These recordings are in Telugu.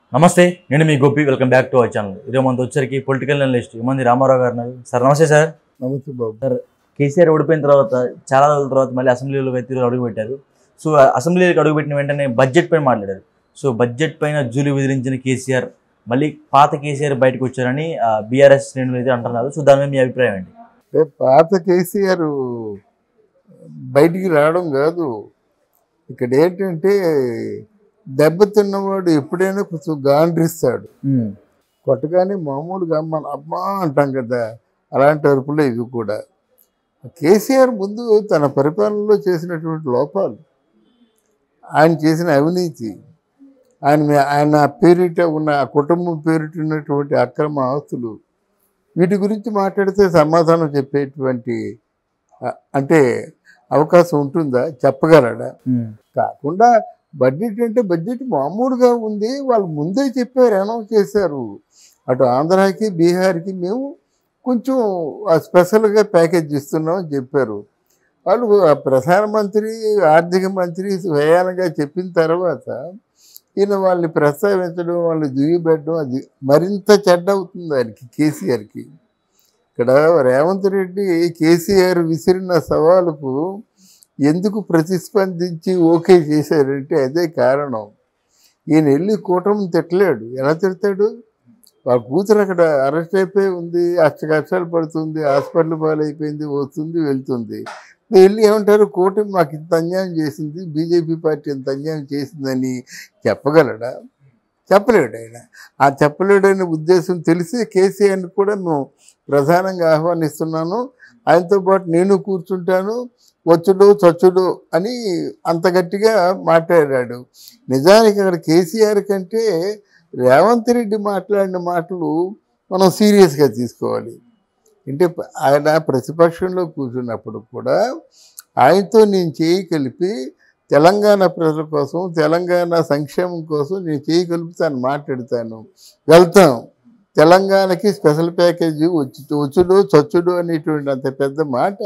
నమస్తే నేను మీ Gopi welcome back to our channel ఇదే మనతో వచ్చరికి పొలిటికల్ అనలిస్ట్ ఇమంది రామారావు గారు ఉన్నారు సార్ నమస్తే సార్ నమస్తే బాబు కేసీఆర్ ఓడిపోయిన తర్వాత చాలా రోజుల తర్వాత మళ్ళీ అసెంబ్లీలోకి అయితే ఈరోజు అడుగుపెట్టారు సో అసెంబ్లీలోకి అడుగుపెట్టిన వెంటనే బడ్జెట్ పైన మాట్లాడారు సో బడ్జెట్ పైన జూలు విధించిన కేసీఆర్ మళ్ళీ పాత కేసీఆర్ బయటకు వచ్చారని బీఆర్ఎస్ శ్రేణులు అయితే అంటున్నారు సో దాని మీద మీ అభిప్రాయం ఏంటి అంటే పాత కేసీఆర్ బయటికి రావడం కాదు ఇక్కడ ఏంటంటే దెబ్బతిన్నవాడు ఎప్పుడైనా కొంచెం గాండ్రిస్తాడు కొట్టగానే మామూలుగా మన అమ్మా అంటాం కదా అలాంటి అరుపులే ఇవి కూడా కేసీఆర్ ముందు తన పరిపాలనలో చేసినటువంటి లోపాలు ఆయన చేసిన అవినీతి ఆయన మీ- ఆయన పేరిట ఉన్న ఆ కుటుంబం పేరిట ఉన్నటువంటి అక్రమ ఆస్తులు వీటి గురించి మాట్లాడితే సమాధానం చెప్పేటువంటి ఆ, అంటే అవకాశం ఉంటుందా చెప్పగలడా కాకుండా బడ్జెట్ అంటే బడ్జెట్ మామూలుగా ఉంది వాళ్ళు ముందే చెప్పారు అనౌన్స్ చేశారు అటు ఆంధ్రాకి బీహార్కి మేము కొంచెం ఆ స్పెషల్గా ప్యాకేజ్ ఇస్తున్నాం అని చెప్పారు వాళ్ళు ఆ ప్రధానమంత్రి ఆర్థిక మంత్రి స్వయానంగా చెప్పిన తర్వాత ఈయన వాళ్ళని ప్రస్తావించడం వాళ్ళని దుయ్యబెట్టడం అది మరింత చెడ్డ అవుతుంది ఆయనకి కేసీఆర్కి ఇక్కడ రేవంత్ రెడ్డి కేసీఆర్ విసిరిన సవాలుకు ఎందుకు ప్రతిస్పందించి ఓకే చేశారంటే అదే కారణం ఈయన వెళ్ళి కూటమి తిట్టలేడు ఎలా తిడతాడు వాళ్ళ కూతురు అక్కడ అరెస్ట్ అయిపోయి ఉంది అష్ట కష్టాలు పడుతుంది హాస్పిటల్ పాలైపోయింది వస్తుంది వెళ్తుంది వెళ్ళి ఏమంటారు కూటమి మాకు ఇంత అన్యాయం చేసింది బీజేపీ పార్టీ ఇంత అన్యాయం చేసిందని చెప్పగలడా చెప్పలేడు ఆయన ఆ చెప్పలేడనే ఉద్దేశం తెలిసి కేసీఆర్ని కూడా మేము ప్రధానంగా ఆహ్వానిస్తున్నాను ఆయనతో పాటు నేను కూర్చుంటాను వచ్చుడు చచ్చుడు అని అంత గట్టిగా మాట్లాడాడు నిజానికి అక్కడ కేసీఆర్ కంటే రేవంత్ రెడ్డి మాట్లాడిన మాటలు మనం సీరియస్గా తీసుకోవాలి అంటే ప- ఆయన ప్రతిపక్షంలో కూర్చున్నప్పుడు కూడా ఆయనతో నేను చేయి కలిపి తెలంగాణ ప్రజల కోసం తెలంగాణ సంక్షేమం కోసం నేను చేయి కలుపుతాను మాట్లాడతాను వెళ్తాం తెలంగాణకి స్పెషల్ ప్యాకేజీ వచ్చి వచ్చుడు చచ్చుడు అనేటువంటి అంత పెద్ద మాట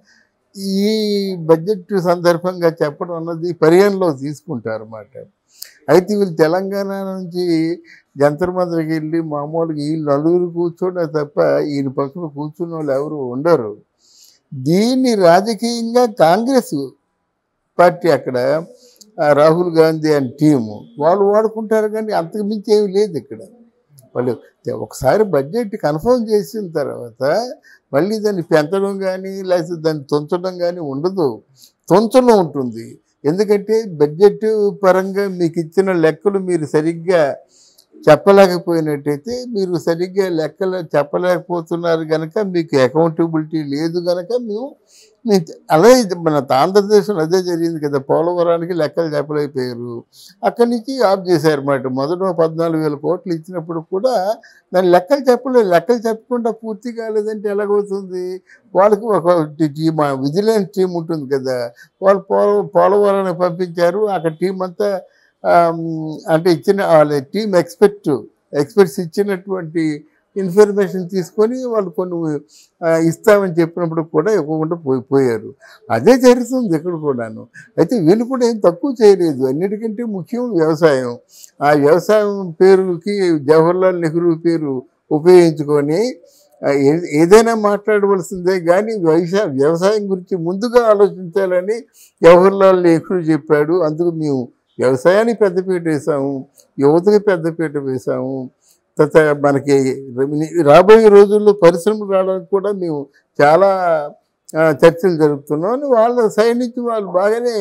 ఈ బడ్జెట్ సందర్భంగా చెప్పడం అన్నది పరిగణలో తీసుకుంటారు అన్నమాట అయితే వీళ్ళు తెలంగాణ నుంచి జంతర్ మంత్రికి వెళ్ళి మామూలుగా వీళ్ళు నలుగురు కూర్చోడే తప్ప ఈయన పక్కన కూర్చున్న వాళ్ళు ఎవరు ఉండరు దీన్ని రాజకీయంగా కాంగ్రెస్ పార్టీ అక్కడ ఆ రాహుల్ గాంధీ అండ్ టీము వాళ్ళు వాడుకుంటారు కానీ అంతకు మించి ఏమి లేదు ఇక్కడ వాళ్ళు తె- ఒకసారి బడ్జెట్ కన్ఫర్మ్ చేసిన తర్వాత మళ్ళీ దాన్ని పెంచడం కానీ లేకపోతే దాన్ని తుంచడం కానీ ఉండదు తుంచడం ఉంటుంది ఎందుకంటే బడ్జెట్ పరంగా మీకు ఇచ్చిన లెక్కలు మీరు సరిగ్గా చెప్పలేకపోయినట్టయితే మీరు సరిగ్గా లెక్కలు చెప్పలేకపోతున్నారు కనుక మీకు అకౌంటబిలిటీ లేదు కనుక మేము మీ అదే ఇది మన ఆంధ్రప్రదేశ్లో అదే జరిగింది కదా పోలవరానికి లెక్కలు చెప్పలేకపోయారు అక్కడి నుంచి ఆఫ్ చేశారు అన్నమాట మొదట పద్నాలుగు వేల కోట్లు ఇచ్చినప్పుడు కూడా దాని లెక్కలు చెప్పలేదు లెక్కలు చెప్పకుండా పూర్తి కాలేదంటే ఎలాగవుతుంది వాళ్ళకి ఒక టీమ్ విజిలెన్స్ టీం ఉంటుంది కదా వాళ్ళు పోల పోలవరానికి పంపించారు అక్కడ టీం అంతా ఆమ్, అంటే ఇచ్చిన వాళ్ళ టీం ఎక్స్పెక్ట్ ఎక్స్పెక్ట్స్ ఇచ్చినటువంటి ఇన్ఫర్మేషన్ తీసుకొని వాళ్ళు కొన్ని ఆ, ఇస్తామని చెప్పినప్పుడు కూడా ఇవ్వకుండా పోయి పోయారు అదే జరుగుతుంది ఇక్కడ కూడాను అయితే వీళ్ళు కూడా ఏం తక్కువ చేయలేదు అన్నిటికంటే ముఖ్యం వ్యవసాయం ఆ వ్యవసాయం పేరుకి జవహర్లాల్ నెహ్రూ పేరు ఉపయోగించుకొని ఆ, ఏ- ఏదైనా మాట్లాడవలసిందే కానీ వ్యవసాయ వ్యవసాయం గురించి ముందుగా ఆలోచించాలని జవహర్లాల్ నెహ్రూ చెప్పాడు అందుకు మేము వ్యవసాయానికి పెద్దపీట వేసాము యువతకి పెద్దపీట వేసాము తర్వాత మనకి రాబోయే రోజుల్లో పరిశ్రమలు రావడానికి కూడా మేము చాలా ఆ, చర్చలు జరుపుతున్నాం అని వాళ్ళ సైడ్ నుంచి వాళ్ళు బాగానే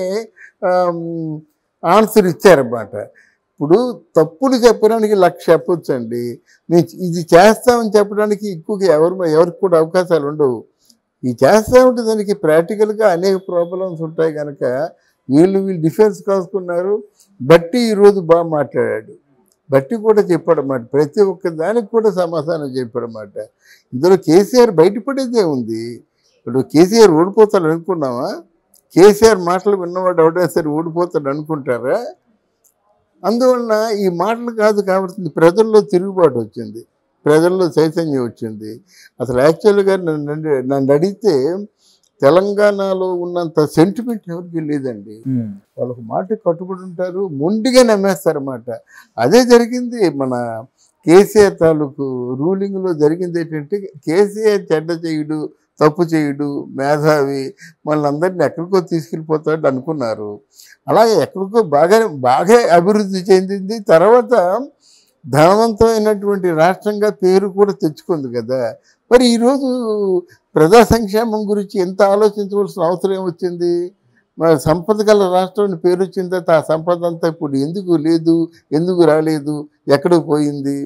ఆన్సర్ ఇచ్చారన్నమాట ఇప్పుడు తప్పులు చెప్పడానికి లక్ష చెప్పొచ్చండి మేము ఇది చేస్తామని చెప్పడానికి ఎక్కువగా ఎవరు ఎవరికి కూడా అవకాశాలు ఉండవు ఈ చేస్తా ఉంటే దానికి ప్రాక్టికల్గా అనేక ప్రాబ్లమ్స్ ఉంటాయి కనుక వీళ్ళు వీళ్ళు డిఫెన్స్ కాసుకున్నారు బట్టి ఈరోజు బాగా మాట్లాడాడు బట్టి కూడా చెప్పాడన్నమాట ప్రతి ఒక్క దానికి కూడా సమాధానం చెప్పాడన్నమాట ఇందులో కేసీఆర్ బయటపడేదే ఉంది ఇప్పుడు కేసీఆర్ ఓడిపోతాడు అనుకున్నావా కేసీఆర్ మాటలు విన్నవాడు ఎవడైనా సరే ఓడిపోతాడు అనుకుంటారా అందువలన ఈ మాటలు కాదు కాబట్టి ప్రజల్లో తిరుగుబాటు వచ్చింది ప్రజల్లో చైతన్యం వచ్చింది అసలు యాక్చువల్గా నన్ను నన్ను అడిగితే తెలంగాణలో ఉన్నంత సెంటిమెంట్ ఎవరికి లేదండి ఉమ్. వాళ్ళకు మాట కట్టుబడి ఉంటారు మొండిగా నమ్మేస్తారన్నమాట అదే జరిగింది మన కేసీఆర్ తాలూకు రూలింగ్లో జరిగింది ఏంటంటే కేసీఆర్ చెడ్డ చేయుడు తప్పు చేయుడు మేధావి వాళ్ళందరినీ ఎక్కడికో తీసుకెళ్ళిపోతాడు అనుకున్నారు అలాగే ఎక్కడికో బాగా బాగా అభివృద్ధి చెందింది తర్వాత ధనవంతమైనటువంటి రాష్ట్రంగా పేరు కూడా తెచ్చుకుంది కదా మరి ఈరోజు ప్రజా సంక్షేమం గురించి ఎంత ఆలోచించవలసిన అవసరం ఏమొచ్చింది మరి సంపద గల రాష్ట్రం అని పేరు వచ్చిన తర్వాత ఆ సంపద అంతా ఇప్పుడు ఎందుకు లేదు ఎందుకు రాలేదు ఎక్కడికి పోయింది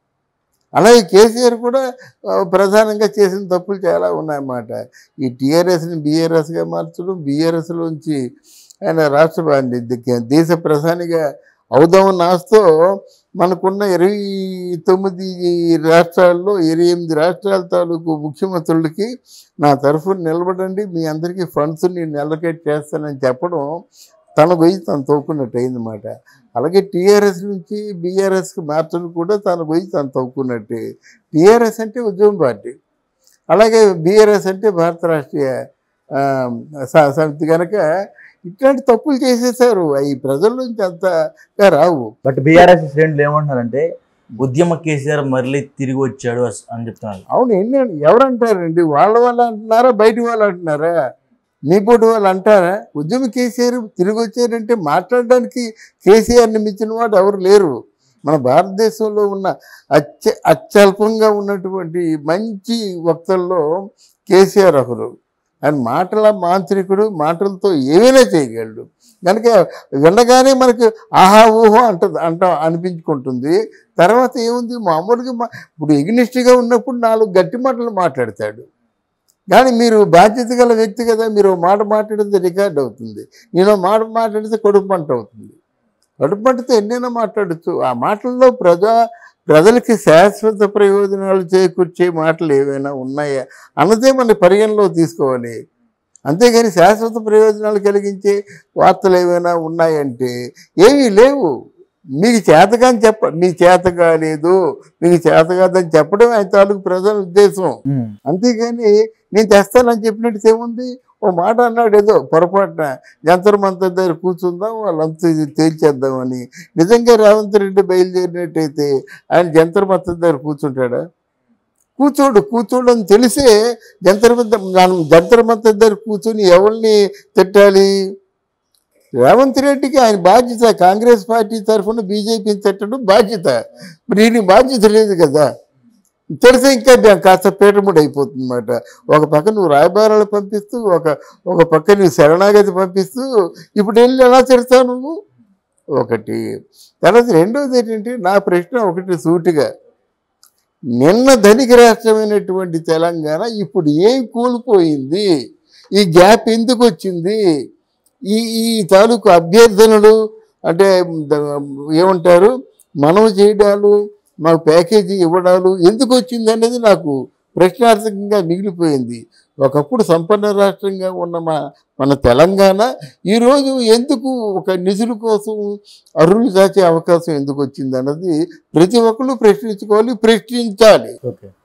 అలాగే కేసీఆర్ కూడా ఆ, ప్రధానంగా చేసిన తప్పులు చాలా ఉన్నాయన్నమాట ఈ టీఆర్ఎస్ని బీఆర్ఎస్గా మార్చడం బీఆర్ఎస్లోంచి ఆయన రాష్ట్ర దేశ ప్రధానిగా అవుదామన్న ఆశతో మనకున్న ఇరవై తొమ్మిది రాష్ట్రాల్లో ఇరవై ఎనిమిది రాష్ట్రాల తాలూకు ముఖ్యమంత్రులకి నా తరఫున నిలబడండి మీ అందరికీ ఫండ్స్ నేను నెలకేట్ చేస్తానని చెప్పడం తన గొయ్యి తను తవ్వుకున్నట్టు అయిందన్నమాట అలాగే టీఆర్ఎస్ నుంచి బీఆర్ఎస్కి మార్చడం కూడా తన గొయ్యి తను తవ్వుకున్నట్టే టీఆర్ఎస్ అంటే ఉద్యమం పార్టీ అలాగే బీఆర్ఎస్ అంటే భారత రాష్ట్రీయ ఆ, స- సమితి కనుక ఇట్లాంటి తప్పులు చేసేసారు అవి ప్రజల నుంచి అంతగా రావు బట్ బీఆర్ఎస్ శ్రేణులు ఏమంటున్నారంటే ఉద్యమ కేసీఆర్ మళ్ళీ తిరిగి వచ్చాడు అస్- అని చెప్తున్నారు అవును ఎన్ని ఎవరంటారండి వాళ్ళ వాళ్ళు అంటున్నారా బయట వాళ్ళు అంటున్నారా మీ పోటీ వాళ్ళు అంటారా ఉద్యమ కేసీఆర్ తిరిగి వచ్చారంటే మాట్లాడడానికి కేసీఆర్ని మించిన వాడు ఎవరు లేరు మన భారతదేశంలో ఉన్న అత్య అత్యల్పంగా ఉన్నటువంటి మంచి వక్తల్లో కేసీఆర్ ఒకరు ఆయన మాటల మాంత్రికుడు మాటలతో ఏమైనా చేయగలడు కనుక వినగానే మనకు ఆహా ఊహో అంట అంట అనిపించుకుంటుంది తర్వాత ఏముంది మామూలుగా మా- ఇప్పుడు ఎగ్నిస్ట్గా ఉన్నప్పుడు నాలుగు గట్టి మాటలు మాట్లాడతాడు కానీ మీరు బాధ్యత గల వ్యక్తి కదా మీరు ఓ మాట మాట్లాడితే రికార్డ్ అవుతుంది నేను ఓ మాట మాట్లాడితే కడుపు పంట అవుతుంది కడుపు పంటతో ఎన్నైనా మాట్లాడచ్చు ఆ మాటల్లో ప్రజా ప్రజలకి శాశ్వత ప్రయోజనాలు చేకూర్చే మాటలు ఏవైనా ఉన్నాయా అన్నదే మన పరిగణలో తీసుకోవాలి అంతేగాని శాశ్వత ప్రయోజనాలు కలిగించే వార్తలు ఏమైనా ఉన్నాయంటే ఏమీ లేవు మీకు చేతగాని చెప్ప మీ చేత కాలేదు మీకు చేత కాదని చెప్పడం ఆయన తాలూకు ప్రజల ఉద్దేశం ఉమ్. అంతేగాని నేను తెస్తానని చెప్పినట్టు ఏముంది ఓ మాట అన్నాడు ఏదో పొరపాటున జంతర్ మంతర్ దగ్గర కూర్చుందాం వాళ్ళంతా ఇది తేల్చేద్దామని నిజంగా రేవంత్ రెడ్డి బయలుదేరినట్టయితే ఆయన జంతర్ మంతర్ దగ్గర కూర్చుంటాడా కూర్చోడు కూర్చోడు అని తెలిసే జంతర్ మంతర్ మనం జంతర్ మంతర్ దగ్గర కూర్చొని ఎవరిని తిట్టాలి రేవంత్ రెడ్డికి ఆయన బాధ్యత కాంగ్రెస్ పార్టీ తరఫున బీజేపీని తిట్టడం బాధ్యత మరి ఈయన బాధ్యత లేదు కదా తెలిసి ఇంకా దా- కాస్త పీఠముడు అయిపోతుంది అనమాట ఒక పక్క నువ్వు రాయబారాలు పంపిస్తూ ఒక ఒక పక్క నువ్వు శరణాగతి పంపిస్తూ ఇప్పుడు వెళ్ళి ఎలా తిడతావు నువ్వు ఒకటి తర్వాత రెండోది ఏంటంటే నా ప్రశ్న ఒకటి సూటిగా నిన్న ధనిక రాష్ట్రమైనటువంటి తెలంగాణ ఇప్పుడు ఏం కోల్పోయింది ఈ గ్యాప్ ఎందుకు వచ్చింది ఈ ఈ తాలూకు అభ్యర్థనలు అంటే ద- ఏమంటారు మనవి చేయడాలు మాకు ప్యాకేజీ ఇవ్వడాలు ఎందుకు వచ్చింది అనేది నాకు ప్రశ్నార్థకంగా మిగిలిపోయింది ఒకప్పుడు సంపన్న రాష్ట్రంగా ఉన్న మన మన తెలంగాణ ఈరోజు ఎందుకు ఒక నిధుల కోసం అరువులు దాచే అవకాశం ఎందుకు వచ్చింది అన్నది ప్రతి ఒక్కరు ప్రశ్నించుకోవాలి ప్రశ్నించాలి ఓకే